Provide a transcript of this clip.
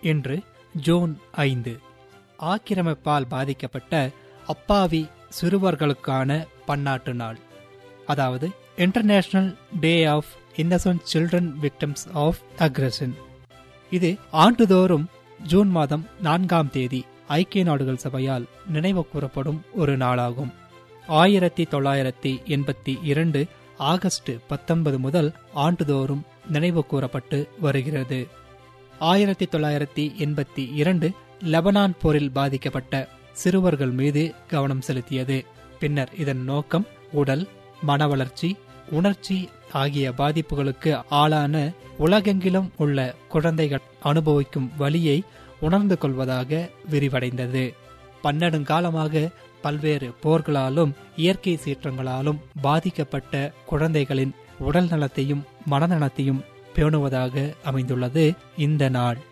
இன்று ஜூன் ஐந்து ஆக்கிரமிப்பால் பாதிக்கப்பட்ட அப்பாவி சிறுவர்களுக்கான பன்னாட்டு நாள் அதாவது international day of innocent children victims of aggression இது ஆண்டுதோறும் ஜூன் மாதம் நான்காம் தேதி ஐக்கிய நாடுகள் சபையால் நினைவு கூறப்படும் ஒரு நாளாகும் ஆயிரத்தி தொள்ளாயிரத்தி எண்பத்தி இரண்டு ஆகஸ்ட் பத்தொன்பது முதல் ஆண்டுதோறும் நினைவு கூறப்பட்டு வருகிறது ஆயிரத்தி தொள்ளாயிரத்தி எண்பத்தி இரண்டு லெபனான் போரில் பாதிக்கப்பட்ட சிறுவர்கள் மீது கவனம் செலுத்தியது பின்னர் இதன் நோக்கம் உடல் மன வளர்ச்சி உணர்ச்சி ஆகிய பாதிப்புகளுக்கு ஆளான உலகெங்கிலும் உள்ள குழந்தைகள் அனுபவிக்கும் வலியை உணர்ந்து கொள்வதாக விரிவடைந்தது பன்னெடுங்காலமாக பல்வேறு போர்களாலும் இயற்கை சீற்றங்களாலும் பாதிக்கப்பட்ட குழந்தைகளின் உடல் நலத்தையும் மனநலத்தையும் பேணுவதாக அமைந்துள்ளது இந்த நாள்